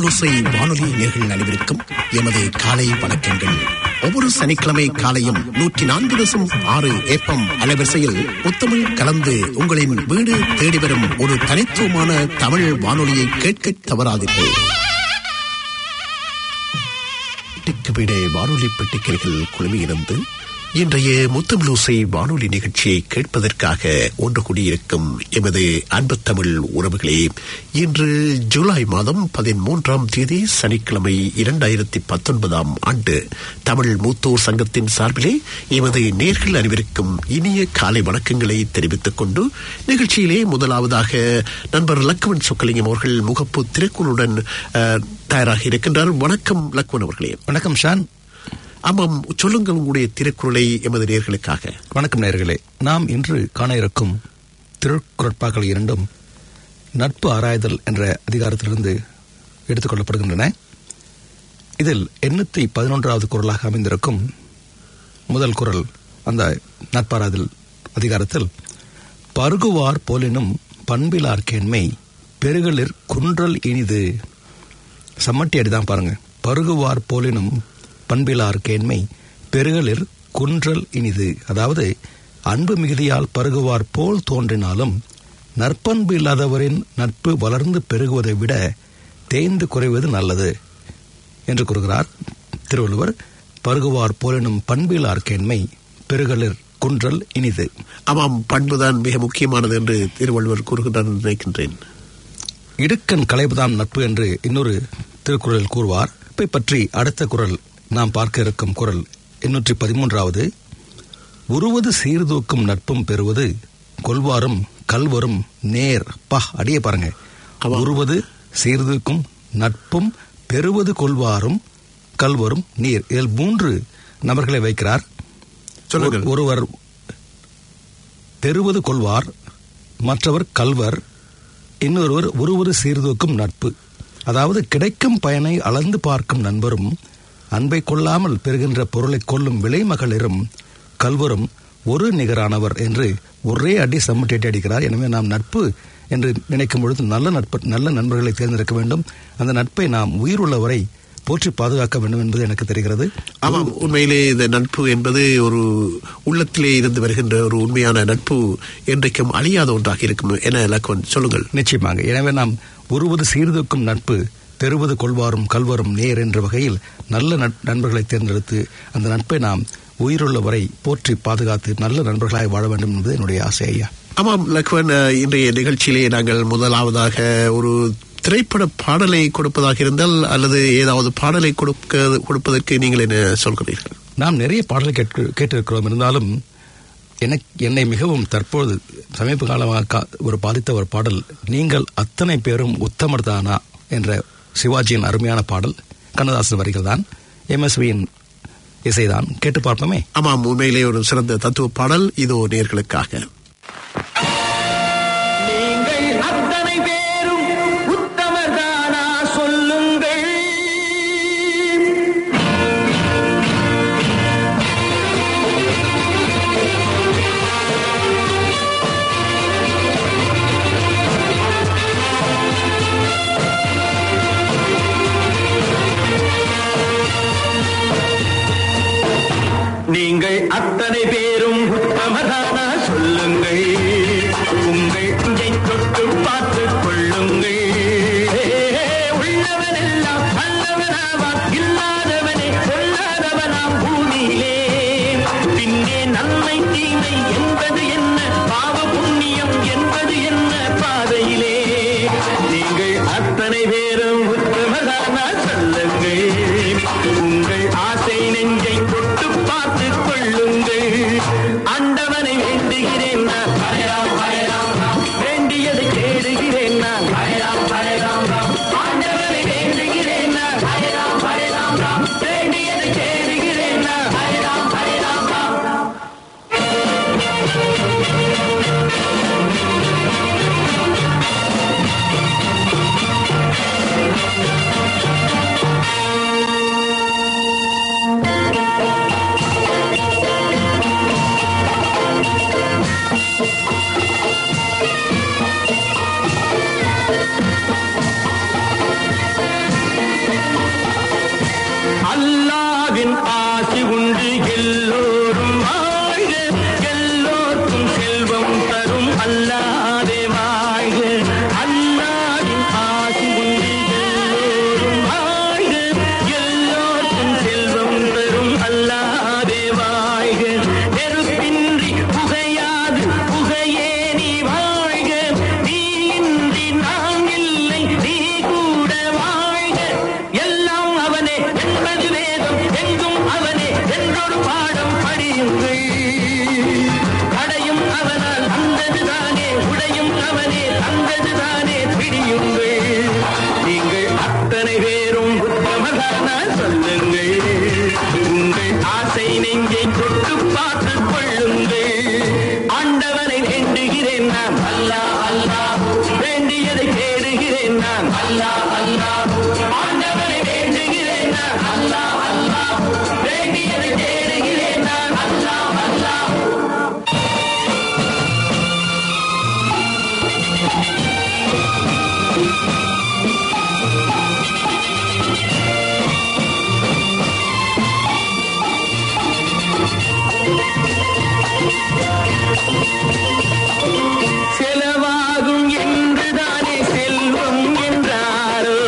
முத்தமிழோசை வானொலி நேர்கள் அனைவருக்கும் எமது காலை வணக்கங்கள் ஒவ்வொரு சனிக்கிழமை காலையும் நூற்றி நான்கு தசம் ஆறு ஏப்பம் அலைவரிசையில் முத்தமிழ் கலந்து உங்களின் வீடு தேடி வரும் ஒரு தனித்துவமான தமிழ் வானொலியை கேட்க தவறாதீர்கள் பெட்டிக்கு வீடே வானொலி பெட்டிக்கர்கள் குழுமியிருந்து இன்றைய முத்தமிழோசை வானொலி நிகழ்ச்சியை கேட்பதற்காக ஒன்று கூடியிருக்கும் எமது அன்பு தமிழ் உறவுகளே இன்று ஜூலை மாதம் பதிமூன்றாம் தேதி சனிக்கிழமை இரண்டாயிரத்தி பத்தொன்பதாம் ஆண்டு தமிழ் மூத்தோர் சங்கத்தின் சார்பிலே எமது நேர்கள் அனைவருக்கும் இனிய காலை வணக்கங்களை தெரிவித்துக் கொண்டு நிகழ்ச்சியிலே முதலாவதாக நண்பர் லக்குவன் சொக்கலிங்கம் அவர்கள் முகப்பு திரைக்குழுடன் அஹ், தயாராக இருக்கின்றார் வணக்கம் லக்குவன் அவர்களே வணக்கம் ஷான் ஆமாம் சொல்லுங்கள் உங்களுடைய திருக்குறளை எமது நேர்களுக்காக வணக்கம் நேயர்களே நாம் இன்று காண இருக்கும் திருக்குறட்பாக்கள் இரண்டும் நட்பு ஆராய்தல் என்ற அதிகாரத்திலிருந்து எடுத்துக்கொள்ளப்படுகின்றன இதில் எண்ணூத்தி பதினொன்றாவது குரலாக அமைந்திருக்கும் முதல் குரல் அந்த நட்பாராய்தல் அதிகாரத்தில் பருகுவார் போலினும் பண்பிலார் கேண்மை பெருகளிர் குன்றல் இனிது சம்மட்டி அடிதான் பாருங்க பருகுவார் போலினும் பண்பிலார் கேண்மை பெருகளிர் குன்றல் இனிது அதாவது அன்பு மிகுதியால் பருகுவார் போல் தோன்றினாலும் நற்பண்பு இல்லாதவரின் நட்பு வளர்ந்து பெருகுவதை விட தேய்ந்து குறைவது நல்லது என்று கூறுகிறார் திருவள்ளுவர் பருகுவார் போலினும் பண்பிலார் கேண்மை பெருகளிர் குன்றல் இனிது ஆமாம் பண்புதான் மிக முக்கியமானது என்று திருவள்ளுவர் கூறுகின்றார் என்று நினைக்கின்றேன் இடுக்கண் களைவுதான் நட்பு என்று இன்னொரு திருக்குறளில் கூறுவார் நட்பை பற்றி அடுத்த குரல் நாம் பார்க்க இருக்கும் குரல் எண்ணூற்றி பதிமூன்றாவது உருவது சீர்தூக்கும் நட்பும் பெறுவது கொள்வாரும் கல்வரும் நேர் பா அடியே பாருங்க ஆமா. உருவது சீர்தூக்கும் நட்பும் பெறுவது கொள்வாரும் கல்வரும் நீர் இதில் மூன்று நபர்களை வைக்கிறார் சொல்லுங்கள். ஒரு- ஒருவர் பெறுவது கொள்வார் மற்றவர் கல்வர் இன்னொருவர் ஒருவர் சீர்தூக்கும் நட்பு அதாவது கிடைக்கும் பயனை அளந்து பார்க்கும் நண்பரும் அன்பை கொள்ளாமல் பெறுகின்ற பொருளை கொள்ளும் விலைமகளிரும் கல்வரும் ஒரு நிகரானவர் என்று ஒரே அடி சம்மட்டேட்டி அடிக்கிறார் எனவே நாம் நட்பு என்று நினைக்கும் பொழுது நல்ல நட்பு நல்ல நண்பர்களை தேர்ந்தெடுக்க வேண்டும் அந்த நட்பை நாம் உயிருள்ளவரை போற்றி பாதுகாக்க வேண்டும் என்பது எனக்கு தெரிகிறது ஆமாம் உண்மையிலே இந்த நட்பு என்பது ஒரு உள்ளத்திலே இருந்து வருகின்ற ஒரு உண்மையான நட்பு என்றைக்கும் அழியாத ஒன்றாக இருக்கும் என லக்வன் சொல்லுங்கள் நிச்சயமாக எனவே நாம் உருவது சீர்தூக்கும் நட்பு பெறுவது கொள்வாரும் கல்வரும் நேர் என்ற வகையில் நல்ல நட்- நண்பர்களை தேர்ந்தெடுத்து அந்த நட்பை நாம் உயிருள்ள வரை போற்றி பாதுகாத்து நல்ல நண்பர்களாக வாழ வேண்டும் என்பது என்னுடைய ஆசை ஐயா ஆமாம் லக்வன் அஹ், இன்றைய நிகழ்ச்சியிலே நாங்கள் முதலாவதாக ஒரு திரைப்பட பாடலை கொடுப்பதாக இருந்தால் அல்லது ஏதாவது பாடலை கொடுக்க கொடுப்பதற்கு நீங்கள் என்ன சொல்கிறீர்கள் நாம் நிறைய பாடலை கேட்க கேட்டிருக்கிறோம் இருந்தாலும் எனக்கு என்னை மிகவும் தற்போது சமீப காலமாக கா- ஒரு பாதித்த ஒரு பாடல் நீங்கள் அத்தனை பேரும் உத்தமர் தானா என்ற சிவாஜியின் அருமையான பாடல் கண்ணதாசன் வரிகள் தான் எம்எஸ்வியின் இசைதான் கேட்டு பார்ப்போமே ஆமாம் உண்மையிலே ஒரு சிறந்த தத்துவ பாடல் இதோ நேர்களுக்காக நீங்கள் அத்தனை பேரும் உத்தமர்தானா சொல்லுங்கள் நீங்கள் அத்தனை பேரும் உத்தமதானா சொல்லுங்கள் உங்கள் நெஞ்சை தொட்டு பார்த்துக் கொள்ளுங்கள் உள்ளவனெல்லாம் நல்லவனாவான் இல்லாதவனே சொல்லாதவனாம் பூமியிலே பின்னே நன்மை தீமை என்பது என்ன பாவ புண்ணியம் என்பது என்ன பாதையிலே நீங்கள் அத்தனை பேரும் உத்தமதானா சொல்லுங்கள் உங்கள் ஆசை நெஞ்சை தொட்டு பார்த்துக் கொள்ளுங்கள் ஆண்டவனை வேண்டுகிறேன் நான் வேண்டியதை தேடுகிறேன் நான் ஆண்டவனை வேண்டுகிறேன் நான் வேண்டியதை தேடுகிறேன் நான் ஆண்டவனை வேண்டுகிறேன் நான் அல்லாஹ் அல்லாஹ் வேண்டியதை தேடுகிறேன் நான் அல்லாஹ் அல்லாஹ் செலவாகும் என்றுதானே செல்வம் என்றாரோ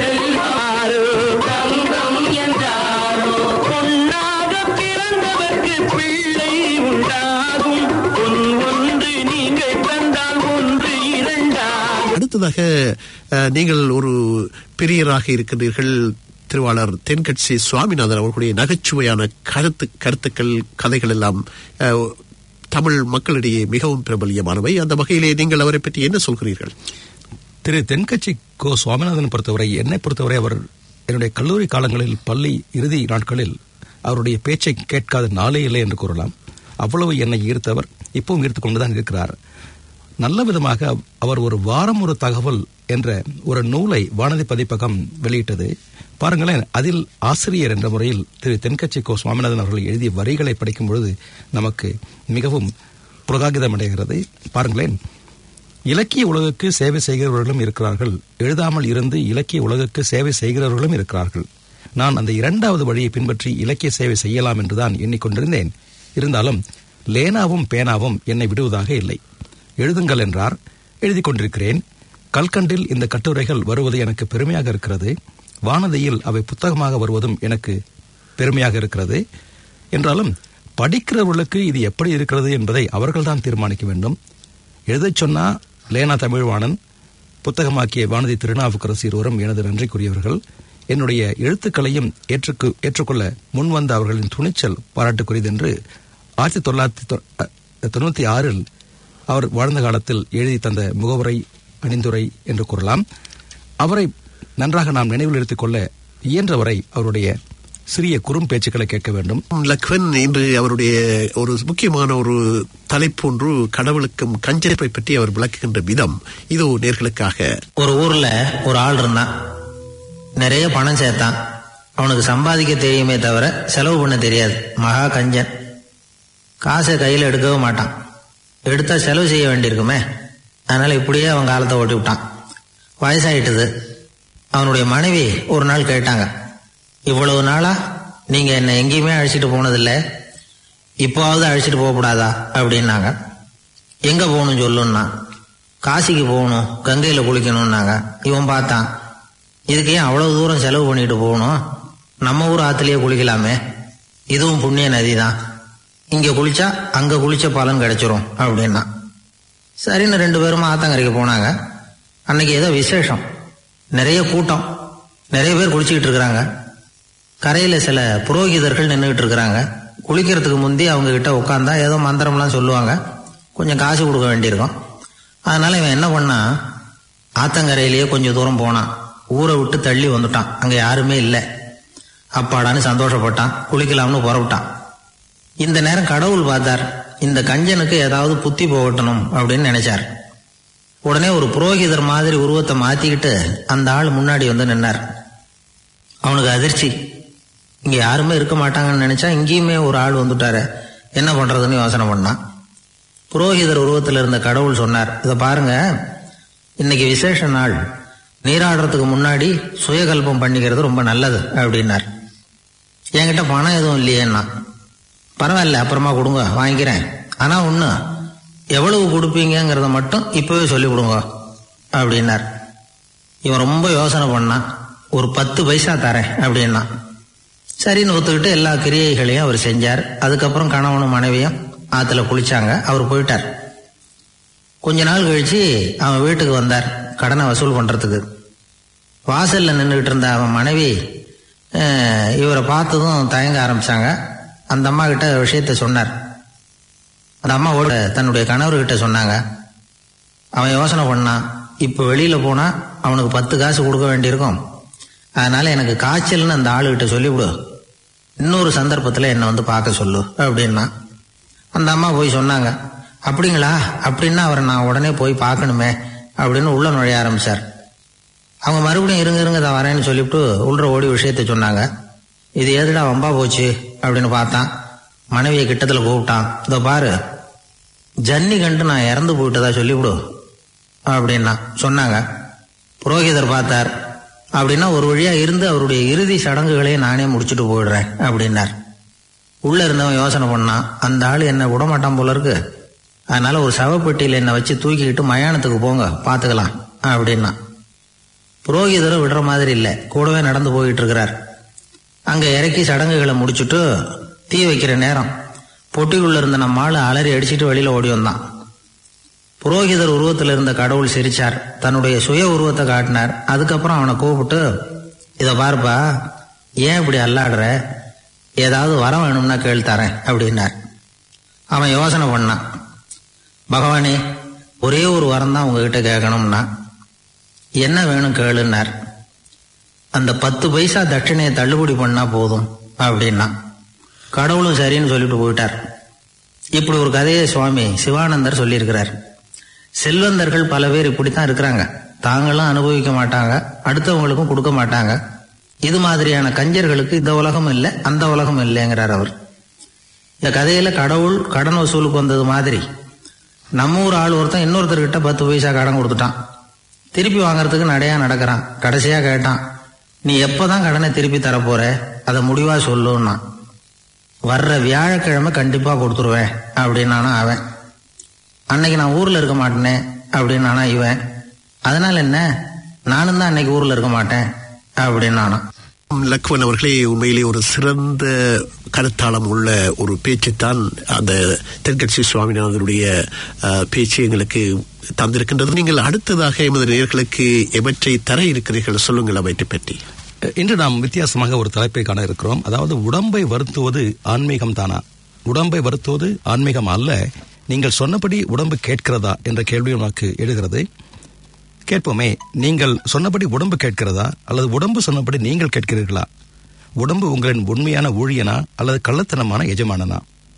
செல்வாரோ தங்கம் என்றாரோ பொன்னாக பிறந்தவர்க்கு பிள்ளை உண்டாகும் பொன் ஒன்று நீங்கள் தந்தால் ஒன்று இரண்டாகும் அடுத்ததாக அஹ், நீங்கள் ஒரு பெரியராக இருக்கின்றீர்கள் திருவாளர் தென்கட்சி சுவாமிநாதன் அவர்களுடைய நகைச்சுவையான கருத்து கருத்துக்கள் கதைகள் எல்லாம் அஹ், தமிழ் மக்களிடையே மிகவும் பிரபல்யமானவை அந்த வகையிலே நீங்கள் அவரை பற்றி என்ன சொல்கிறீர்கள் திரு தென்கட்சி கோ சுவாமிநாதன் பொறுத்தவரை என்னை பொறுத்தவரை அவர் என்னுடைய கல்லூரி காலங்களில் பள்ளி இறுதி நாட்களில் அவருடைய பேச்சை கேட்காத நாளே இல்லை என்று கூறலாம் அவ்வளவு என்னை ஈர்த்தவர் இப்பவும் ஈர்த்து கொண்டுதான் இருக்கிறார் நல்ல விதமாக அவர் ஒரு வாரம் ஒரு தகவல் என்ற ஒரு நூலை வானதி பதிப்பகம் வெளியிட்டது பாருங்களேன் அதில் ஆசிரியர் என்ற முறையில் திரு தென்கட்சி கோ சுவாமிநாதன் அவர்கள் எழுதிய வரிகளை படிக்கும் பொழுது நமக்கு மிகவும் புலகாகிதம் அடைகிறது பாருங்களேன் இலக்கிய உலகுக்கு சேவை செய்கிறவர்களும் இருக்கிறார்கள் எழுதாமல் இருந்து இலக்கிய உலகுக்கு சேவை செய்கிறவர்களும் இருக்கிறார்கள் நான் அந்த இரண்டாவது வழியை பின்பற்றி இலக்கிய சேவை செய்யலாம் என்றுதான் எண்ணிக்கொண்டிருந்தேன் இருந்தாலும் லேனாவும் பேனாவும் என்னை விடுவதாக இல்லை எழுதுங்கள் என்றார் எழுதிக் கொண்டிருக்கிறேன் கல்கண்டில் இந்த கட்டுரைகள் வருவது எனக்கு பெருமையாக இருக்கிறது வானதியில் அவை புத்தகமாக வருவதும் எனக்கு பெருமையாக இருக்கிறது என்றாலும் படிக்கிறவர்களுக்கு இது எப்படி இருக்கிறது என்பதை அவர்கள்தான் தீர்மானிக்க வேண்டும் எழுதச் சொன்னா லேனா தமிழ்வாணன் புத்தகமாக்கிய வானதி திருநாவுக்கரசு இருவரும் எனது நன்றிக்குரியவர்கள் என்னுடைய எழுத்துக்களையும் ஏற்றுக்கு ஏற்றுக்கொள்ள முன்வந்த அவர்களின் துணிச்சல் பாராட்டுக்குரியது என்று ஆயிரத்தி தொள்ளாயிரத்தி தொ- அ- தொண்ணூத்தி ஆறில் அவர் வாழ்ந்த காலத்தில் எழுதி தந்த முகவரை அணிந்துரை என்று கூறலாம் அவரை நன்றாக நாம் நினைவில் எடுத்துக் கொள்ள இயன்றவரை அவருடைய சிறிய குறும் பேச்சுக்களை கேட்க வேண்டும் லக்வன் இன்று அவருடைய ஒரு முக்கியமான ஒரு தலைப்பு ஒன்று கடவுளுக்கும் கஞ்சரிப்பை பற்றி அவர் விளக்குகின்ற விதம் இதோ நேர்களுக்காக ஒரு ஊர்ல ஒரு ஆள் இருந்தான் நிறைய பணம் சேர்த்தான் அவனுக்கு சம்பாதிக்க தெரியுமே தவிர செலவு பண்ண தெரியாது மகா கஞ்சன் காசை கையில் எடுக்கவே மாட்டான் எடுத்தா செலவு செய்ய வேண்டியிருக்குமே அதனால இப்படியே அவன் காலத்தை ஓட்டி விட்டான் வயசாயிட்டுது அவனுடைய மனைவி ஒரு நாள் கேட்டாங்க இவ்வளவு நாளா நீங்க என்ன எங்கேயுமே அழைச்சிட்டு போனதில்லை இப்போவாவது அழைச்சிட்டு போகக்கூடாதா அப்படின்னாங்க எங்க போகணும் சொல்லுன்னா காசிக்கு போகணும் கங்கையில குளிக்கணும்னாங்க இவன் பார்த்தான் இதுக்கு ஏன் அவ்வளவு தூரம் செலவு பண்ணிட்டு போகணும் நம்ம ஊர் ஆத்துலயே குளிக்கலாமே இதுவும் புண்ணிய நதி தான் இங்க குளிச்சா அங்க குளிச்ச பலன் கிடைச்சிரும் அப்படின்னா சரின்னு ரெண்டு பேரும் ஆத்தங்கரைக்கு போனாங்க அன்னைக்கு ஏதோ விசேஷம் நிறைய கூட்டம் நிறைய பேர் குளிச்சுக்கிட்டு இருக்கிறாங்க கரையில சில புரோகிதர்கள் நின்றுகிட்டு இருக்கிறாங்க குளிக்கிறதுக்கு முந்தி அவங்க கிட்ட உட்காந்தா ஏதோ மந்திரம்லாம் சொல்லுவாங்க கொஞ்சம் காசு கொடுக்க வேண்டியிருக்கும் அதனால இவன் என்ன பண்ணான் ஆத்தங்கரையிலேயே கொஞ்சம் தூரம் போனான் ஊரை விட்டு தள்ளி வந்துட்டான் அங்க யாருமே இல்லை அப்பாடான்னு சந்தோஷப்பட்டான் குளிக்கலாம்னு புறப்பட்டான் இந்த நேரம் கடவுள் பார்த்தார் இந்த கஞ்சனுக்கு ஏதாவது புத்தி போகட்டணும் அப்படின்னு நினைச்சார் உடனே ஒரு புரோகிதர் மாதிரி உருவத்தை மாத்திக்கிட்டு அந்த ஆள் முன்னாடி வந்து நின்னார் அவனுக்கு அதிர்ச்சி இங்க யாருமே இருக்க மாட்டாங்கன்னு நினைச்சா இங்கேயுமே ஒரு ஆள் வந்துட்டாரு என்ன பண்றதுன்னு யோசனை பண்ணான் புரோகிதர் உருவத்தில் இருந்த கடவுள் சொன்னார் இதை பாருங்க இன்னைக்கு விசேஷ நாள் நீராடுறதுக்கு முன்னாடி சுயகல்பம் பண்ணிக்கிறது ரொம்ப நல்லது அப்படின்னார் என்கிட்ட பணம் எதுவும் இல்லையேன்னா பரவாயில்ல அப்புறமா கொடுங்க வாங்கிக்கிறேன் ஆனா ஒண்ணு எவ்வளவு கொடுப்பீங்கங்கிறத மட்டும் இப்பவே சொல்லி கொடுங்க அப்படின்னார் இவன் ரொம்ப யோசனை பண்ணான் ஒரு பத்து பைசா தரேன் அப்படின்னா சரின்னு ஒத்துக்கிட்டு எல்லா கிரியைகளையும் அவர் செஞ்சார் அதுக்கப்புறம் கணவனும் மனைவியும் ஆத்துல குளிச்சாங்க அவர் போயிட்டார் கொஞ்ச நாள் கழிச்சு அவன் வீட்டுக்கு வந்தார் கடனை வசூல் பண்றதுக்கு வாசல்ல நின்றுகிட்டு இருந்த அவன் மனைவி அஹ், இவரை பார்த்ததும் தயங்க ஆரம்பிச்சாங்க அந்த அம்மா கிட்ட விஷயத்த சொன்னார் அந்த அம்மா ஓட தன்னுடைய கணவர்கிட்ட சொன்னாங்க அவன் யோசனை பண்ணான் இப்போ வெளியில போனா அவனுக்கு பத்து காசு கொடுக்க வேண்டியிருக்கும் அதனால எனக்கு காய்ச்சல்னு அந்த ஆளுகிட்ட சொல்லிவிடு இன்னொரு சந்தர்ப்பத்தில் என்னை வந்து பார்க்க சொல்லு அப்படின்னா அந்த அம்மா போய் சொன்னாங்க அப்படிங்களா அப்படின்னா அவரை நான் உடனே போய் பார்க்கணுமே அப்படின்னு உள்ள நுழைய ஆரம்பிச்சார் அவங்க மறுபடியும் இருங்க இருங்க தான் வரேன்னு சொல்லிவிட்டு உள்ள ஓடி விஷயத்த சொன்னாங்க இது எதுடா வம்பா போச்சு அப்படின்னு பார்த்தான் மனைவியை கிட்டத்தில் கூப்பிட்டான் இதோ பாரு ஜன்னி கண்டு நான் இறந்து போயிட்டதா சொல்லிவிடு அப்படின்னா சொன்னாங்க புரோகிதர் பார்த்தார் அப்படின்னா ஒரு வழியா இருந்து அவருடைய இறுதி சடங்குகளை நானே முடிச்சுட்டு போயிடுறேன் அப்படின்னார் உள்ள இருந்தவன் யோசனை பண்ணான் அந்த ஆள் என்ன விடமாட்டான் போல இருக்கு அதனால ஒரு சவப்பெட்டியில் என்னை வச்சு தூக்கிக்கிட்டு மயானத்துக்கு போங்க பார்த்துக்கலாம் அப்படின்னா புரோகிதரும் விடுற மாதிரி இல்லை கூடவே நடந்து போயிட்டு இருக்கிறார் அங்க இறக்கி சடங்குகளை முடிச்சுட்டு தீ வைக்கிற நேரம் பொட்டிக்குள்ள இருந்த நம்ம ஆளு அலறி அடிச்சிட்டு வெளியில ஓடி வந்தான் புரோகிதர் உருவத்தில் இருந்த கடவுள் சிரிச்சார் தன்னுடைய சுய உருவத்தை காட்டினார் அதுக்கப்புறம் அவனை கூப்பிட்டு இதை பாருப்பா ஏன் இப்படி அல்லாடுற ஏதாவது வரம் வேணும்னா கேள் தரேன் அப்படின்னார் அவன் யோசனை பண்ணான் பகவானே ஒரே ஒரு வரம் தான் உங்ககிட்ட கேட்கணும்னா என்ன வேணும் கேளுன்னார் அந்த பத்து பைசா தட்சணையை தள்ளுபடி பண்ணா போதும் அப்படின்னா கடவுளும் சரின்னு சொல்லிட்டு போயிட்டார் இப்படி ஒரு கதையை சுவாமி சிவானந்தர் சொல்லியிருக்கிறார் செல்வந்தர்கள் பல பேர் இப்படித்தான் இருக்கிறாங்க தாங்களும் அனுபவிக்க மாட்டாங்க அடுத்தவங்களுக்கும் கொடுக்க மாட்டாங்க இது மாதிரியான கஞ்சர்களுக்கு இந்த உலகம் இல்லை அந்த உலகம் இல்லைங்கிறார் அவர் இந்த கதையில கடவுள் கடன் வசூலுக்கு வந்தது மாதிரி நம்ம ஊர் ஆள் ஒருத்தன் இன்னொருத்தர்கிட்ட பத்து பைசா கடன் கொடுத்துட்டான் திருப்பி வாங்குறதுக்கு நடையா நடக்கிறான் கடைசியா கேட்டான் நீ எப்பதான் கடனை திருப்பி தரப்போற அதை முடிவா சொல்லுன்னா வர்ற வியாழக்கிழமை கண்டிப்பா கொடுத்துருவேன் அப்படின்னானா அவன் அன்னைக்கு நான் ஊர்ல இருக்க மாட்டேனே அப்படின்னானா இவன் அதனால என்ன நானும் தான் அன்னைக்கு ஊர்ல இருக்க மாட்டேன் அப்படின்னானா லக்வன் அவர்களே உண்மையிலே ஒரு சிறந்த கருத்தாளம் உள்ள ஒரு பேச்சுத்தான் அந்த தென்கட்சி சுவாமிநாதனுடைய அஹ், பேச்சு எங்களுக்கு தந்திருக்கின்றது நீங்கள் அடுத்ததாக எமது நேயர்களுக்கு எவற்றை தர இருக்கிறீர்கள் சொல்லுங்கள் அவற்றை பற்றி இன்று நாம் வித்தியாசமாக ஒரு தலைப்பை காண இருக்கிறோம் அதாவது உடம்பை வருத்துவது ஆன்மீகம் தானா உடம்பை வருத்துவது ஆன்மீகம் அல்ல நீங்கள் சொன்னபடி உடம்பு கேட்கிறதா என்ற கேள்வி நமக்கு எழுகிறது கேட்போமே நீங்கள் சொன்னபடி உடம்பு கேட்கிறதா அல்லது உடம்பு சொன்னபடி நீங்கள் கேட்கிறீர்களா உடம்பு உங்களின் உண்மையான ஊழியனா அல்லது கள்ளத்தனமான எஜமானனா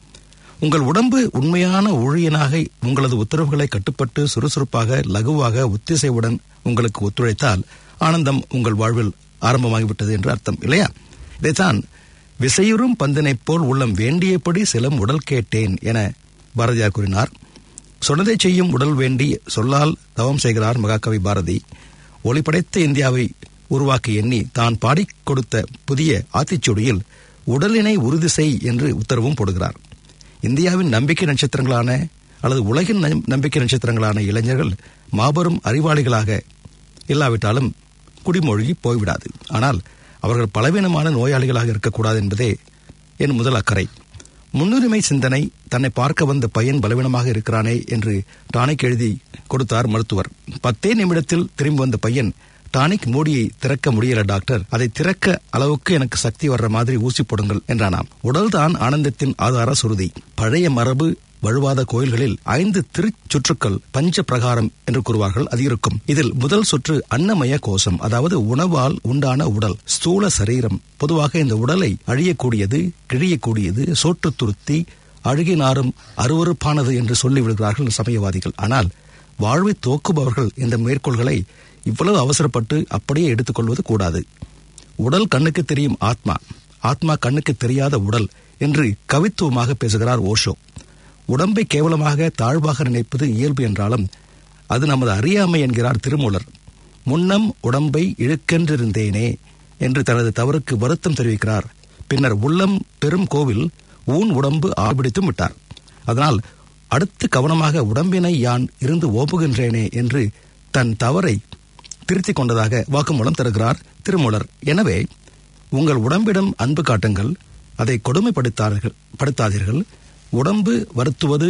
உங்கள் உடம்பு உண்மையான ஊழியனாக உங்களது உத்தரவுகளை கட்டுப்பட்டு சுறுசுறுப்பாக லகுவாக ஒத்திசைவுடன் உங்களுக்கு ஒத்துழைத்தால் ஆனந்தம் உங்கள் வாழ்வில் ஆரம்பமாகிவிட்டது என்று அர்த்தம் இல்லையா இதைத்தான் விசையுறும் பந்தினைப் போல் உள்ளம் வேண்டியபடி சிலம் உடல் கேட்டேன் என பாரதியார் கூறினார் சொன்னதை செய்யும் உடல் வேண்டி சொல்லால் தவம் செய்கிறார் மகாகவி பாரதி ஒளிப்படைத்த இந்தியாவை உருவாக்கி எண்ணி தான் பாடிக் கொடுத்த புதிய ஆத்திச்சூடியில் உடலினை உறுதி செய் என்று உத்தரவும் போடுகிறார் இந்தியாவின் நம்பிக்கை நட்சத்திரங்களான அல்லது உலகின் நம்- நம்பிக்கை நட்சத்திரங்களான இளைஞர்கள் மாபெரும் அறிவாளிகளாக இல்லாவிட்டாலும் குடிமொழி போய்விடாது ஆனால் அவர்கள் பலவீனமான நோயாளிகளாக இருக்கக்கூடாது என்பதே என் முதல் அக்கறை முன்னுரிமை சிந்தனை தன்னை பார்க்க வந்த பையன் பலவீனமாக இருக்கிறானே என்று டானிக் எழுதி கொடுத்தார் மருத்துவர் பத்தே நிமிடத்தில் திரும்பி வந்த பையன் டானிக் மூடியை திறக்க முடியல டாக்டர் அதை திறக்க அளவுக்கு எனக்கு சக்தி வர்ற மாதிரி ஊசி போடுங்கள் என்றானாம் உடல்தான் ஆனந்தத்தின் ஆதார சுருதி பழைய மரபு வழுவாத கோயில்களில் ஐந்து திருச்சுற்றுக்கள் பஞ்ச பிரகாரம் என்று கூறுவார்கள் அது இருக்கும் இதில் முதல் சுற்று அன்னமய கோஷம் அதாவது உணவால் உண்டான உடல் ஸ்தூல சரீரம் பொதுவாக இந்த உடலை அழியக்கூடியது கிழியக்கூடியது சோற்று துருத்தி அழுகினாரும் அருவருப்பானது என்று சொல்லிவிடுகிறார்கள் சமயவாதிகள் ஆனால் வாழ்வை தோக்குபவர்கள் இந்த மேற்கோள்களை இவ்வளவு அவசரப்பட்டு அப்படியே எடுத்துக்கொள்வது கூடாது உடல் கண்ணுக்கு தெரியும் ஆத்மா ஆத்மா கண்ணுக்கு தெரியாத உடல் என்று கவித்துவமாக பேசுகிறார் ஓஷோ உடம்பை கேவலமாக தாழ்வாக நினைப்பது இயல்பு என்றாலும் அது நமது அறியாமை என்கிறார் திருமூலர் முன்னம் உடம்பை இழுக்கென்றிருந்தேனே என்று தனது தவறுக்கு வருத்தம் தெரிவிக்கிறார் பின்னர் உள்ளம் பெரும் கோவில் ஊன் உடம்பு ஆபிடித்தும் விட்டார் அதனால் அடுத்து கவனமாக உடம்பினை யான் இருந்து ஓப்புகின்றேனே என்று தன் தவறை திருத்திக் கொண்டதாக வாக்குமூலம் தருகிறார் திருமூலர் எனவே உங்கள் உடம்பிடம் அன்பு காட்டுங்கள் அதை கொடுமைப்படுத்தார்கள் படுத்தாதீர்கள் உடம்பு வருத்துவது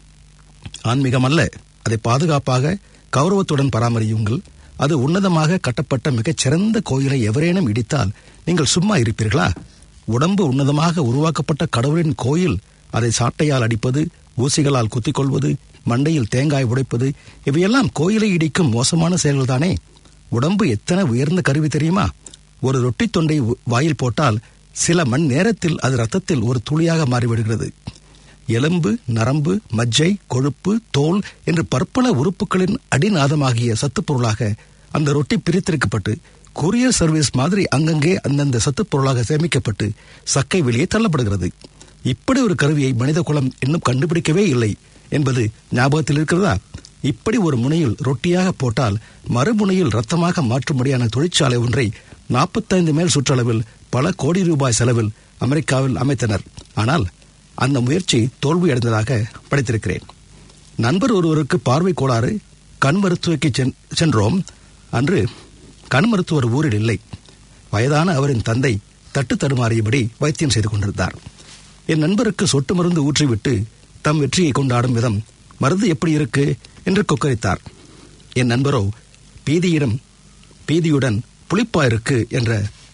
ஆன்மீகம் அல்ல அதை பாதுகாப்பாக கௌரவத்துடன் பராமரியுங்கள் அது உன்னதமாக கட்டப்பட்ட மிகச் சிறந்த கோயிலை எவரேனும் இடித்தால் நீங்கள் சும்மா இருப்பீர்களா உடம்பு உன்னதமாக உருவாக்கப்பட்ட கடவுளின் கோயில் அதை சாட்டையால் அடிப்பது ஊசிகளால் குத்திக் கொள்வது மண்டையில் தேங்காய் உடைப்பது இவையெல்லாம் கோயிலை இடிக்கும் மோசமான செயல்கள்தானே உடம்பு எத்தனை உயர்ந்த கருவி தெரியுமா ஒரு ரொட்டி தொண்டை உ- வாயில் போட்டால் சில மண் நேரத்தில் அது ரத்தத்தில் ஒரு துளியாக மாறிவிடுகிறது எலும்பு நரம்பு மஜ்ஜை கொழுப்பு தோல் என்று பற்பல உறுப்புகளின் அடிநாதமாகிய சத்துப்பொருளாக அந்த ரொட்டி பிரித்தெடுக்கப்பட்டு கொரியர் சர்வீஸ் மாதிரி அங்கங்கே அந்தந்த சத்துப் பொருளாக சேமிக்கப்பட்டு சக்கை வெளியே தள்ளப்படுகிறது இப்படி ஒரு கருவியை மனித குலம் இன்னும் கண்டுபிடிக்கவே இல்லை என்பது ஞாபகத்தில் இருக்கிறதா இப்படி ஒரு முனையில் ரொட்டியாக போட்டால் மறுமுனையில் ரத்தமாக மாற்றும்படியான தொழிற்சாலை ஒன்றை நாற்பத்தைந்து மேல் சுற்றளவில் பல கோடி ரூபாய் செலவில் அமெரிக்காவில் அமைத்தனர் ஆனால் அந்த முயற்சி தோல்வியடைந்ததாக படித்திருக்கிறேன் நண்பர் ஒருவருக்கு பார்வை கோளாறு கண் மருத்துவக்கு சென்- சென்றோம் அன்று கண் மருத்துவர் ஊரில் இல்லை வயதான அவரின் தந்தை தட்டு தடுமாறியபடி வைத்தியம் செய்து கொண்டிருந்தார் என் நண்பருக்கு சொட்டு மருந்து ஊற்றிவிட்டு தம் வெற்றியை கொண்டாடும் விதம் மருந்து எப்படி இருக்கு என்று கொக்கரித்தார் என் நண்பரோ பீதியிடம் பீதியுடன் புளிப்பா இருக்கு என்ற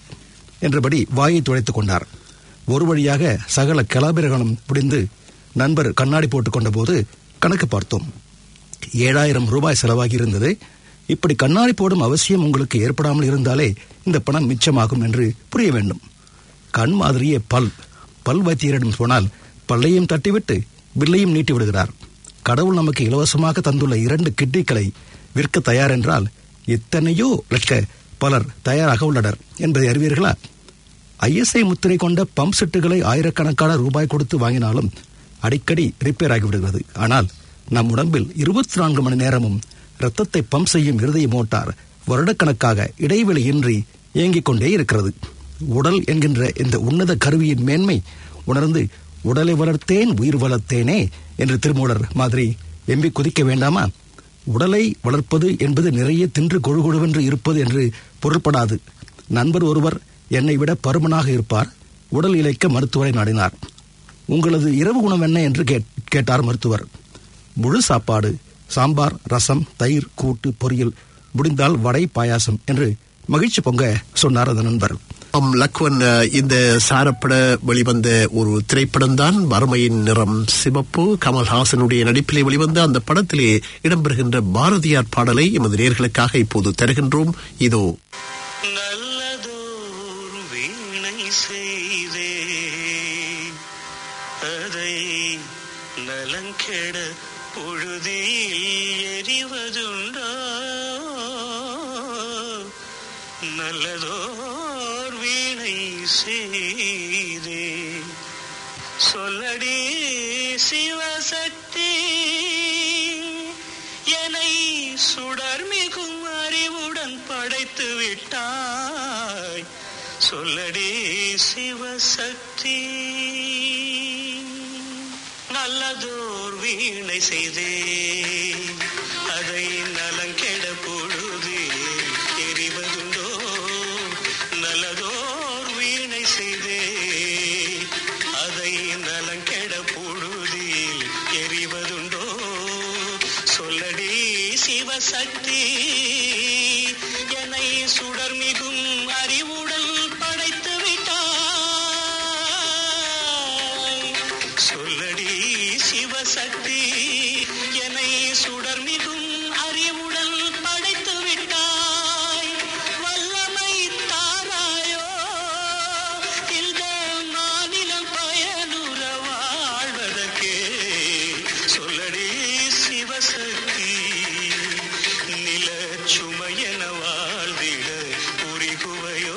என்றபடி வாயை துடைத்துக் கொண்டார் ஒரு வழியாக சகல கலாபிரகணம் முடிந்து நண்பர் கண்ணாடி போட்டுக் கொண்டபோது கணக்கு பார்த்தோம் ஏழாயிரம் ரூபாய் செலவாகி இருந்தது இப்படி கண்ணாடி போடும் அவசியம் உங்களுக்கு ஏற்படாமல் இருந்தாலே இந்த பணம் மிச்சமாகும் என்று புரிய வேண்டும் கண் மாதிரியே பல் பல் வைத்தியரிடம் போனால் பல்லையும் தட்டிவிட்டு பில்லையும் நீட்டி விடுகிறார் கடவுள் நமக்கு இலவசமாக தந்துள்ள இரண்டு கிட்னிகளை விற்க தயார் என்றால் எத்தனையோ லட்ச பலர் தயாராக உள்ளனர் என்பதை அறிவீர்களா ஐஎஸ்ஐ முத்திரை கொண்ட பம்ப் செட்டுகளை ஆயிரக்கணக்கான ரூபாய் கொடுத்து வாங்கினாலும் அடிக்கடி ரிப்பேர் ஆகிவிடுகிறது ஆனால் நம் உடம்பில் இருபத்தி நான்கு மணி நேரமும் இரத்தத்தை பம்ப் செய்யும் இருதய மோட்டார் வருடக்கணக்காக இடைவெளியின்றி இயங்கிக் கொண்டே இருக்கிறது உடல் என்கின்ற இந்த உன்னத கருவியின் மேன்மை உணர்ந்து உடலை வளர்த்தேன் உயிர் வளர்த்தேனே என்று திருமூலர் மாதிரி எம்பி குதிக்க வேண்டாமா உடலை வளர்ப்பது என்பது நிறைய தின்று கொழுகொழுவென்று இருப்பது என்று பொருள்படாது நண்பர் ஒருவர் என்னை விட பருமனாக இருப்பார் உடல் இழைக்க மருத்துவரை நாடினார் உங்களது இரவு உணவு என்ன என்று கேட்- கேட்டார் மருத்துவர் முழு சாப்பாடு சாம்பார் ரசம் தயிர் கூட்டு பொரியல் முடிந்தால் வடை பாயாசம் என்று மகிழ்ச்சி பொங்க சொன்னார் அந்த நண்பர் ஆம் லக்வன் அஹ், இந்த சாரப்பட வெளிவந்த ஒரு திரைப்படம் தான் வறுமையின் நிறம் சிவப்பு கமல்ஹாசனுடைய நடிப்பிலே வெளிவந்த அந்த படத்திலே இடம்பெறுகின்ற பாரதியார் பாடலை எமது நேர்களுக்காக இப்போது தருகின்றோம் இதோ நல்லதோர் வீணை செய்தே அதை நலங்கெட பொழுதில் எறிவதுண்டோ நல்லதோர் வீணை செய்தே சொல்லடி சிவசக்தி என்னை சுடர் மிகும் அறிவுடன் படைத்து விட்டாய் சொல்லடி சிவசக்தி நல்லதோர் வீணை செய்தே அதை நலங்கெட பொழுது எறிவதுண்டோ நல்லதோர் வீணை செய்தே அதை நலங்கெட பொழுதில் எறிவதுண்டோ சொல்லடி சிவசக்தி என்னை சுடர் மிகும் அறிவுடன் படைத்து விட்டாய் சொல்லடி சிவசக்தி என்னை சுடர் மிகும் அறிவுடன் படைத்து விட்டாய் வல்லமை தாராயோ இந்த மாநிலம் பயனுற வாழ்வதற்கே சொல்லடி சிவசக்தி நில சுமையென வாழ்ந்திட புரிகுவையோ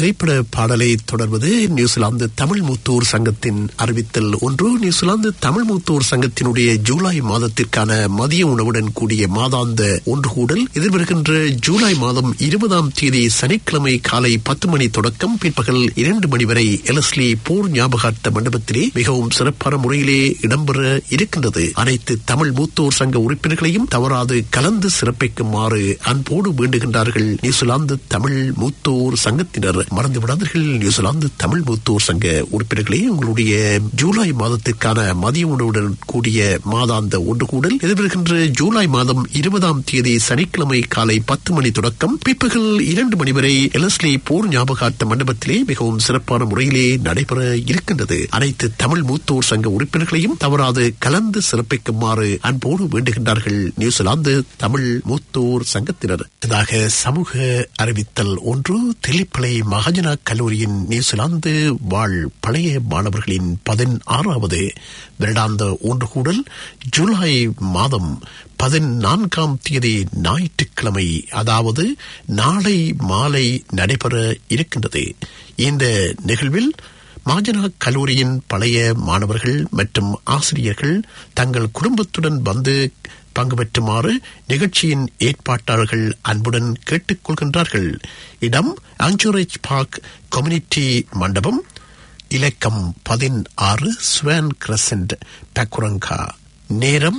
திரைப்பட பாடலை தொடர்வது நியூசிலாந்து தமிழ் மூத்தோர் சங்கத்தின் அறிவித்தல் ஒன்று நியூசிலாந்து தமிழ் மூத்தோர் சங்கத்தினுடைய ஜூலை மாதத்திற்கான மதிய உணவுடன் கூடிய மாதாந்த ஒன்று கூடல் எதிர்வருகின்ற ஜூலை மாதம் இருபதாம் தேதி சனிக்கிழமை காலை பத்து மணி தொடக்கம் பிற்பகல் இரண்டு மணி வரை எலஸ்லி போர் ஞாபகார்த்த மண்டபத்திலே மிகவும் சிறப்பான முறையிலே இடம்பெற இருக்கின்றது அனைத்து தமிழ் மூத்தோர் சங்க உறுப்பினர்களையும் தவறாது கலந்து சிறப்பிக்குமாறு அன்போடு வேண்டுகின்றார்கள் நியூசிலாந்து தமிழ் மூத்தோர் சங்கத்தினர் மறந்து விடாதீர்கள் நியூசிலாந்து தமிழ் மூத்தோர் சங்க உறுப்பினர்களே உங்களுடைய ஜூலை மாதத்திற்கான மதிய உணவுடன் கூடிய மாதாந்த ஒன்று கூடல் எதிர்வருகின்ற ஜூலை மாதம் இருபதாம் தேதி சனிக்கிழமை காலை பத்து மணி தொடக்கம் பிற்பகல் இரண்டு மணி வரை எலஸ்லி போர் ஞாபகார்த்த மண்டபத்திலே மிகவும் சிறப்பான முறையிலே நடைபெற இருக்கின்றது அனைத்து தமிழ் மூத்தோர் சங்க உறுப்பினர்களையும் தவறாது கலந்து சிறப்பிக்குமாறு அன்போடு வேண்டுகின்றார்கள் நியூசிலாந்து தமிழ் மூத்தோர் சங்கத்தினர் இதாக சமூக அறிவித்தல் ஒன்று தெல்லிப்பளை மகாஜனா கல்லூரியின் நியூசிலாந்து வாழ் பழைய மாணவர்களின் பதினாறாவது வருடாந்த ஒன்று கூடல் ஜூலை மாதம் பதினான்காம் தேதி ஞாயிற்றுக்கிழமை அதாவது நாளை மாலை நடைபெற இருக்கின்றது இந்த நிகழ்வில் மாஜனா கல்லூரியின் பழைய மாணவர்கள் மற்றும் ஆசிரியர்கள் தங்கள் குடும்பத்துடன் வந்து பங்கு பெற்றுமாறு நிகழ்ச்சியின் ஏற்பாட்டாளர்கள் அன்புடன் கேட்டுக்கொள்கின்றார்கள் இடம் ஆஞ்சோரேஜ் பார்க் கம்யூனிட்டி மண்டபம் இலக்கம் பதினாறு ஸ்வான் கிரசன்ட் பக்குரங்கா நேரம்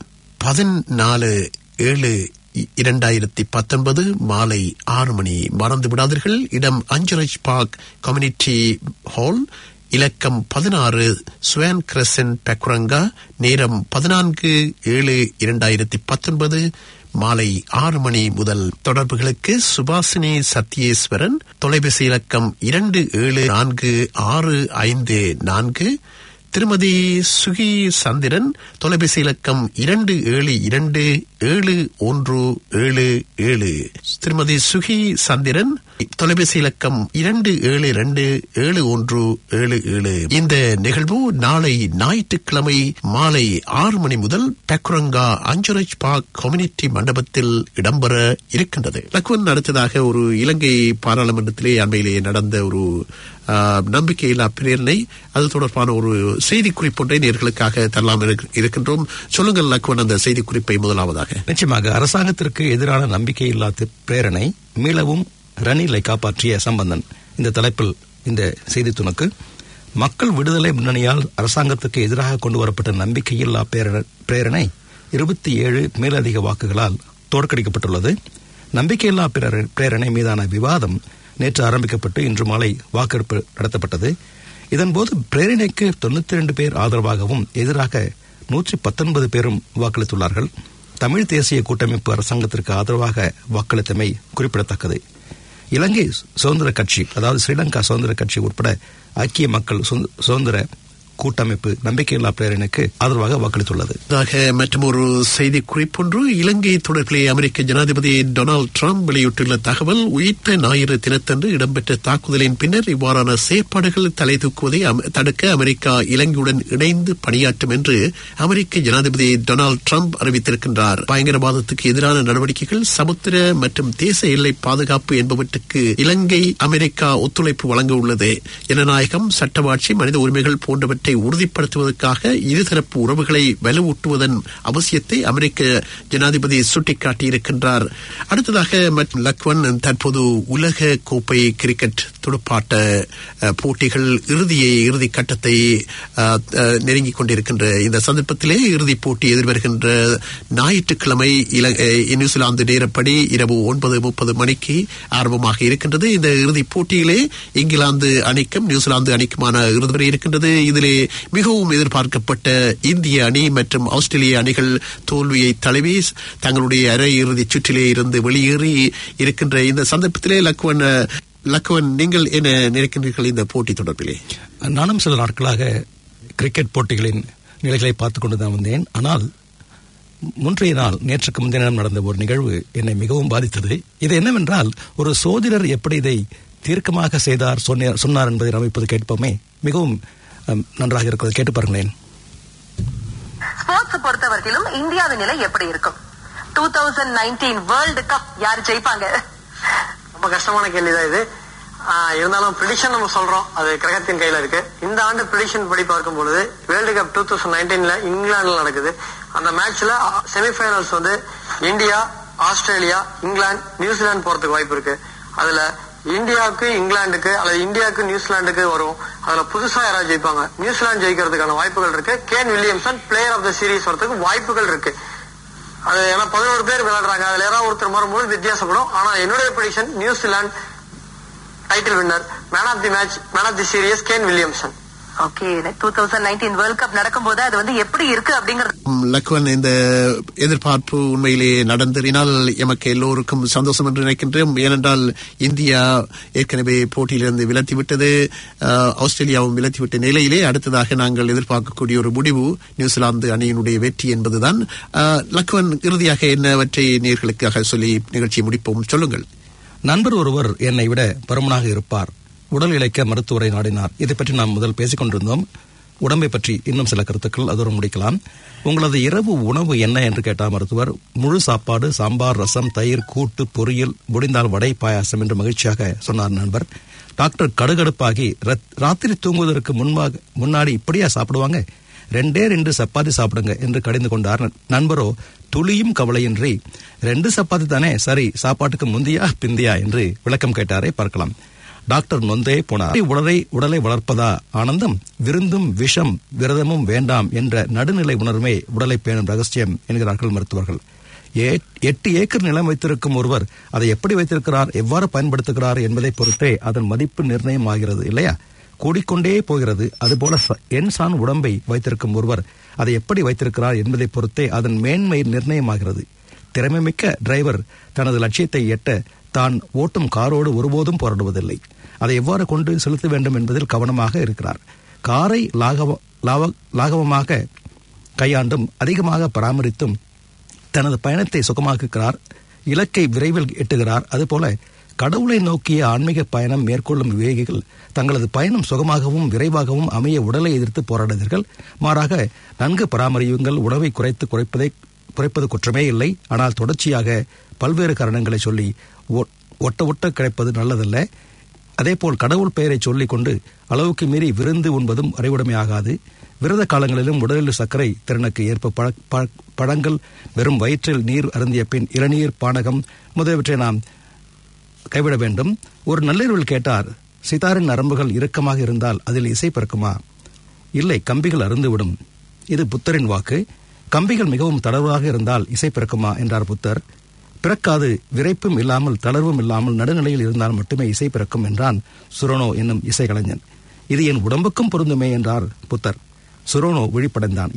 பதினாலு ஏழு இரண்டாயிரத்தி பத்தொன்பது மாலை ஆறு மணி மறந்து விடாதீர்கள் இடம் அஞ்சரேஜ் பார்க் கம்யூனிட்டி ஹால் இலக்கம் பதினாறு ஸ்வான் கிரசன் பெக்குரங்கா நேரம் பதினான்கு ஏழு இரண்டாயிரத்தி பத்தொன்பது மாலை ஆறு மணி முதல் தொடர்புகளுக்கு சுபாசினி சத்யேஸ்வரன் தொலைபேசி இலக்கம் இரண்டு ஏழு நான்கு ஆறு ஐந்து நான்கு திருமதி சுகி சந்திரன் தொலைபேசி இலக்கம் இரண்டு ஏழு இரண்டு ஏழு ஒன்று ஏழு ஏழு திருமதி சுகி சந்திரன் தொலைபேசி இலக்கம் இரண்டு ஏழு இரண்டு ஏழு ஒன்று ஏழு ஏழு இந்த நிகழ்வு நாளை ஞாயிற்றுக்கிழமை மாலை ஆறு மணி முதல் பெக்ரங்கா அஞ்சரேஜ் பார்க் கம்யூனிட்டி மண்டபத்தில் இடம்பெற இருக்கின்றது லக்வன் அடுத்ததாக ஒரு இலங்கை பாராளுமன்றத்திலே அண்மையிலே நடந்த ஒரு ஆஹ், நம்பிக்கையில்லா பிரேரணை அது தொடர்பான ஒரு செய்தி குறிப்பொன்றை நேர்களுக்காக தரலாம் இருக்க- இருக்கின்றோம் சொல்லுங்கள் லக்வன் அந்த செய்தி குறிப்பை முதலாவதாக நிச்சயமாக அரசாங்கத்திற்கு எதிரான நம்பிக்கையில்லா தி- பிரேரணை மீளவும் ரணிலை காப்பாற்றிய சம்பந்தன் இந்த தலைப்பில் இந்த செய்தி துணுக்கு மக்கள் விடுதலை முன்னணியால் அரசாங்கத்துக்கு எதிராக கொண்டு வரப்பட்ட நம்பிக்கையில்லா பிரேர- பிரேரணை இருபத்தி ஏழு மேலதிக வாக்குகளால் தோற்கடிக்கப்பட்டுள்ளது நம்பிக்கையில்லா பிரேர- பிரேரணை மீதான விவாதம் நேற்று ஆரம்பிக்கப்பட்டு இன்று மாலை வாக்கெடுப்பு நடத்தப்பட்டது இதன்போது பிரேரணைக்கு தொண்ணூத்தி ரெண்டு பேர் ஆதரவாகவும் எதிராக நூற்றி பத்தொன்பது பேரும் வாக்களித்துள்ளார்கள் தமிழ் தேசிய கூட்டமைப்பு அரசாங்கத்திற்கு ஆதரவாக வாக்களித்தமை குறிப்பிடத்தக்கது இலங்கை சுதந்திர கட்சி அதாவது ஸ்ரீலங்கா சுதந்திர கட்சி உட்பட ஐக்கிய மக்கள் சுத- சுதந்திர கூட்டமைப்பு நம்பிக்கையில்லா பிரேரணைக்கு ஆதரவாக வாக்களித்துள்ளது இதாக மற்றொரு செய்தி குறிப்பொன்று இலங்கை தொடர்பிலே அமெரிக்க ஜனாதிபதி டொனால்டு டிரம்ப் வெளியிட்டுள்ள தகவல் உயிர்த்த ஞாயிறு தினத்தன்று இடம்பெற்ற தாக்குதலின் பின்னர் இவ்வாறான செயற்பாடுகள் தலை தூக்குவதை அம- தடுக்க அமெரிக்கா இலங்கையுடன் இணைந்து பணியாற்றும் என்று அமெரிக்க ஜனாதிபதி டொனால்டு டிரம்ப் அறிவித்திருக்கின்றார் பயங்கரவாதத்துக்கு எதிரான நடவடிக்கைகள் சமுத்திர மற்றும் தேச எல்லை பாதுகாப்பு என்பவற்றுக்கு இலங்கை அமெரிக்கா ஒத்துழைப்பு வழங்க உள்ளது ஜனநாயகம் சட்டவாட்சி மனித உரிமைகள் போன்றவற்றை உறுதிப்படுத்துவதற்காக இருதரப்பு உறவுகளை வலுவூட்டுவதன் அவசியத்தை அமெரிக்க ஜனாதிபதி சுட்டிக்காட்டியிருக்கின்றார் அடுத்ததாக மட்- லக்வன் தற்போது உலக கோப்பை கிரிக்கெட் துடுப்பாட்ட அஹ், போட்டிகள் இறுதியை இறுதி கட்டத்தை அஹ், அஹ், நெருங்கிக் கொண்டிருக்கின்ற இந்த சந்தர்ப்பத்திலே இறுதிப் போட்டி எதிர்வருகின்ற ஞாயிற்றுக்கிழமை இல- அஹ், நியூசிலாந்து நேரப்படி இரவு ஒன்பது முப்பது மணிக்கு ஆரம்பமாக இருக்கின்றது இந்த இறுதிப் போட்டியிலே இங்கிலாந்து அணிக்கும் நியூசிலாந்து அணிக்குமான இறுதி வரை இருக்கின்றது இதிலே மிகவும் எதிர்பார்க்கப்பட்ட இந்திய அணி மற்றும் ஆஸ்திரேலிய அணிகள் தோல்வியை தழுவி தங்களுடைய அரை இறுதிச் சுற்றிலே இருந்து வெளியேறி இருக்கின்ற இந்த சந்தர்ப்பத்திலே லக்வன் அஹ், லக்வன் நீங்கள் என்ன நினைக்கின்றீர்கள் இந்த போட்டி தொடர்பிலே நானும் சில நாட்களாக கிரிக்கெட் போட்டிகளின் நிலைகளை பார்த்துக் கொண்டு தான் வந்தேன் ஆனால் முன்றைய நாள் நேற்றுக்கு முந்தைய நாள் நடந்த ஒரு நிகழ்வு என்னை மிகவும் பாதித்தது இது என்னவென்றால் ஒரு சோதிடர் எப்படி இதை தீர்க்கமாக செய்தார் சொன்னார் சொன்னார் என்பதை நாம் இப்போது கேட்போமே மிகவும் அம், நன்றாக இருக்கிறது கேட்டு பாருங்களேன் ஸ்போர்ட்ஸ் பொறுத்தவரையிலும் இந்தியாவின் நிலை எப்படி இருக்கும் two thousand nineteen world cup யார் ஜெயிப்பாங்க ரொம்ப கஷ்டமான கேள்விதான் இது ஆஹ் இருந்தாலும் ப்ரிடிஷன் நம்ம சொல்றோம் அது கிரகத்தின் கையில இருக்கு இந்த ஆண்டு ப்ரிடிஷன் படி பார்க்கும் பொழுது வேர்ல்டு கப் டூ தௌசண்ட் நைன்டீன்ல இங்கிலாந்துல நடக்குது அந்த மேட்ச்ல செமிஃபைனல்ஸ் வந்து இந்தியா ஆஸ்திரேலியா இங்கிலாந்து நியூசிலாந்து போறதுக்கு வாய்ப்பு இருக்கு அதுல இந்தியாவுக்கு இங்கிலாந்துக்கு அல்லது இந்தியாவுக்கு நியூசிலாந்துக்கு வரும் அதுல புதுசா யாராவது ஜெயிப்பாங்க நியூசிலாந்து ஜெயிக்கிறதுக்கான வாய்ப்புகள் இருக்கு Kane Williamson player of the series வரதுக்கு வாய்ப்புகள் இருக்கு அது ஏன்னா பதினோரு பேர் விளையாடுறாங்க அதுல யாராவது ஒருத்தர் வரும்போது வித்தியாசப்படும் ஆனா என்னுடைய prediction New Zealand title winner man of the match man of the series Kane Williamson okay two thousand nineteen world cup நடக்கும்போது அது வந்து எப்படி இருக்கு அப்படிங்கறது ம், லக்வன் இந்த எதிர்பார்ப்பு உண்மையிலே நடந்தறினால் எமக்கு எல்லோருக்கும் சந்தோஷம் என்று நினைக்கின்றோம் ஏனென்றால் இந்தியா ஏற்கனவே போட்டியிலிருந்து விலத்தி விட்டது அஹ், ஆஸ்திரேலியாவும் விலத்தி விட்ட நிலையிலே அடுத்ததாக நாங்கள் எதிர்பார்க்கக்கூடிய ஒரு முடிவு நியூசிலாந்து அணியினுடைய வெற்றி என்பதுதான் அஹ், லக்வன் இறுதியாக என்னவற்றை நேர்களுக்காக சொல்லி நிகழ்ச்சியை முடிப்போம் சொல்லுங்கள் நண்பர் ஒருவர் என்னை விட பருமனாக இருப்பார் உடல் இழைக்க மருத்துவரை நாடினார் இதை பற்றி நாம் முதல் பேசிக் கொண்டிருந்தோம் உடம்பை பற்றி இன்னும் சில கருத்துக்கள் அதோடு முடிக்கலாம் உங்களது இரவு உணவு என்ன என்று கேட்டார் மருத்துவர் முழு சாப்பாடு சாம்பார் ரசம் தயிர் கூட்டு பொரியல் முடிந்தால் வடை பாயாசம் என்று மகிழ்ச்சியாக சொன்னார் நண்பர் டாக்டர் கடுகடுப்பாகி "ரத்- ராத்திரி தூங்குவதற்கு முன்பாக முன்னாடி இப்படியா சாப்பிடுவாங்க ரெண்டே ரெண்டு சப்பாத்தி சாப்பிடுங்க என்று கடிந்து கொண்டார் நண்பரோ துளியும் கவலையின்றி ரெண்டு சப்பாத்தி தானே சரி சாப்பாட்டுக்கு முந்தியா பிந்தியா என்று விளக்கம் கேட்டாரே பார்க்கலாம் டாக்டர் நொந்தே போனார் உடலை உடலை வளர்ப்பதா ஆனந்தம் விருந்தும் விஷம் விரதமும் வேண்டாம் என்ற நடுநிலை உணர்வே உடலை பேணும் ரகசியம் என்கிறார்கள் மருத்துவர்கள் ஏ- எட்டு ஏக்கர் நிலம் வைத்திருக்கும் ஒருவர் அதை எப்படி வைத்திருக்கிறார் எவ்வாறு பயன்படுத்துகிறார் என்பதை பொறுத்தே அதன் மதிப்பு நிர்ணயம் ஆகிறது இல்லையா கூடிக்கொண்டே போகிறது அதுபோல ச- எண் சான் உடம்பை வைத்திருக்கும் ஒருவர் அதை எப்படி வைத்திருக்கிறார் என்பதை பொறுத்தே அதன் மேன்மை நிர்ணயமாகிறது திறமைமிக்க டிரைவர் தனது லட்சியத்தை எட்ட தான் ஓட்டும் காரோடு ஒருபோதும் போராடுவதில்லை அதை எவ்வாறு கொண்டு செலுத்த வேண்டும் என்பதில் கவனமாக இருக்கிறார் காரை லாகவ லாவ- லாகவமாக கையாண்டும் அதிகமாக பராமரித்தும் தனது பயணத்தை சுகமாக்குகிறார் இலக்கை விரைவில் எட்டுகிறார் அதுபோல கடவுளை நோக்கிய ஆன்மீக பயணம் மேற்கொள்ளும் விவேகிகள் தங்களது பயணம் சுகமாகவும் விரைவாகவும் அமைய உடலை எதிர்த்து போராடுகிறார்கள் மாறாக நன்கு பராமரியுங்கள் உணவை குறைத்து குறைப்பதை குறைப்பது குற்றமே இல்லை ஆனால் தொடர்ச்சியாக பல்வேறு காரணங்களை சொல்லி ஒ- ஒட்ட ஒட்ட கிடைப்பது நல்லதல்ல அதேபோல் கடவுள் பெயரை சொல்லிக் கொண்டு அளவுக்கு மீறி விருந்து உண்பதும் அறிவுடைமையாகாது விரத காலங்களிலும் உடலில் சர்க்கரை திறனுக்கு ஏற்ப பழ- பழ- பழங்கள் வெறும் வயிற்றில் நீர் அருந்திய பின் இளநீர் பானகம் முதலியவற்றை நாம் கைவிட வேண்டும் ஒரு நள்ளிரவில் கேட்டார் சிதாரின் நரம்புகள் இறுக்கமாக இருந்தால் அதில் இசை பிறக்குமா இல்லை கம்பிகள் அருந்துவிடும் இது புத்தரின் வாக்கு கம்பிகள் மிகவும் தளர்வாக இருந்தால் இசை பிறக்குமா என்றார் புத்தர் பிறக்காது விரைப்பும் இல்லாமல் தளர்வும் இல்லாமல் நடுநிலையில் இருந்தால் மட்டுமே இசை பிறக்கும் என்றான் சுரோனோ என்னும் இசைக்கலைஞன் இது என் உடம்புக்கும் பொருந்துமே என்றார் புத்தர் சுரோனோ விழிப்படைந்தான்